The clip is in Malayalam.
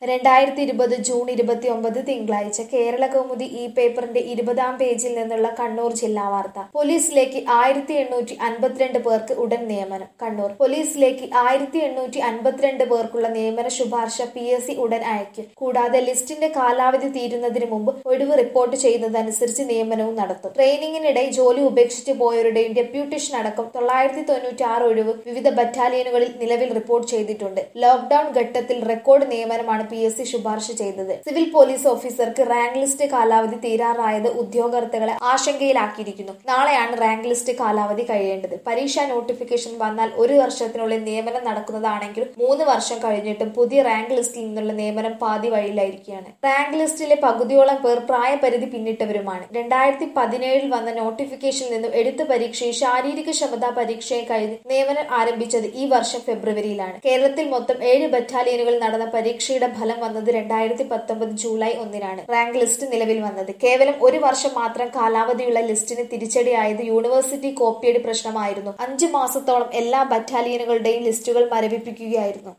രണ്ടായിരത്തി ഇരുപത് ജൂൺ ഇരുപത്തി ഒമ്പത് തിങ്കളാഴ്ച കേരള കൗമുദി ഈ പേപ്പറിന്റെ ഇരുപതാം പേജിൽ നിന്നുള്ള കണ്ണൂർ ജില്ലാ വാർത്ത പോലീസിലേക്ക് ആയിരത്തി എണ്ണൂറ്റി അൻപത്തിരണ്ട് പേർക്ക് ഉടൻ നിയമനം കണ്ണൂർ പോലീസിലേക്ക് ആയിരത്തി എണ്ണൂറ്റി അൻപത്തിരണ്ട് പേർക്കുള്ള നിയമന ശുപാർശ പി എസ് സി ഉടൻ അയക്കും കൂടാതെ ലിസ്റ്റിന്റെ കാലാവധി തീരുന്നതിന് മുമ്പ് ഒഴിവ് റിപ്പോർട്ട് ചെയ്യുന്നതനുസരിച്ച് നിയമനവും നടത്തും ട്രെയിനിങ്ങിനിടെ ജോലി ഉപേക്ഷിച്ചു പോയവരുടെയും ഡെപ്യൂട്ടേഷൻ അടക്കം തൊള്ളായിരത്തി തൊണ്ണൂറ്റി ആറ് ഒഴിവ് വിവിധ ബറ്റാലിയനുകളിൽ നിലവിൽ റിപ്പോർട്ട് ചെയ്തിട്ടുണ്ട് ലോക്ഡൌൺ ഘട്ടത്തിൽ റെക്കോർഡ് നിയമനമാണ് പി എസ് സി ശുപാർശ ചെയ്തത് സിവിൽ പോലീസ് ഓഫീസർക്ക് റാങ്ക് ലിസ്റ്റ് കാലാവധി തീരാറായത് ഉദ്യോഗാർത്ഥികളെ ആശങ്കയിലാക്കിയിരിക്കുന്നു നാളെയാണ് റാങ്ക് ലിസ്റ്റ് കാലാവധി കഴിയേണ്ടത് പരീക്ഷാ നോട്ടിഫിക്കേഷൻ വന്നാൽ ഒരു വർഷത്തിനുള്ളിൽ നിയമനം നടക്കുന്നതാണെങ്കിലും മൂന്ന് വർഷം കഴിഞ്ഞിട്ടും പുതിയ റാങ്ക് ലിസ്റ്റിൽ നിന്നുള്ള നിയമനം പാതി വഴിയിലായിരിക്കുകയാണ് റാങ്ക് ലിസ്റ്റിലെ പകുതിയോളം പേർ പ്രായപരിധി പിന്നിട്ടവരുമാണ് രണ്ടായിരത്തി പതിനേഴിൽ വന്ന നോട്ടിഫിക്കേഷനിൽ നിന്നും എഴുത്ത് പരീക്ഷയും ശാരീരിക ക്ഷമതാ പരീക്ഷയും കഴിഞ്ഞ് നിയമനം ആരംഭിച്ചത് ഈ വർഷം ഫെബ്രുവരിയിലാണ് കേരളത്തിൽ മൊത്തം ഏഴ് ബറ്റാലിയനുകൾ നടന്ന പരീക്ഷയുടെ ഫലം വന്നത് രണ്ടായിരത്തി പത്തൊമ്പത് ജൂലൈ ഒന്നിനാണ് റാങ്ക് ലിസ്റ്റ് നിലവിൽ വന്നത് കേവലം ഒരു വർഷം മാത്രം കാലാവധിയുള്ള ലിസ്റ്റിന് തിരിച്ചടിയായത് യൂണിവേഴ്സിറ്റി കോപ്പിയടി പ്രശ്നമായിരുന്നു അഞ്ചു മാസത്തോളം എല്ലാ ബറ്റാലിയനുകളുടെയും ലിസ്റ്റുകൾ മരവിപ്പിക്കുകയായിരുന്നു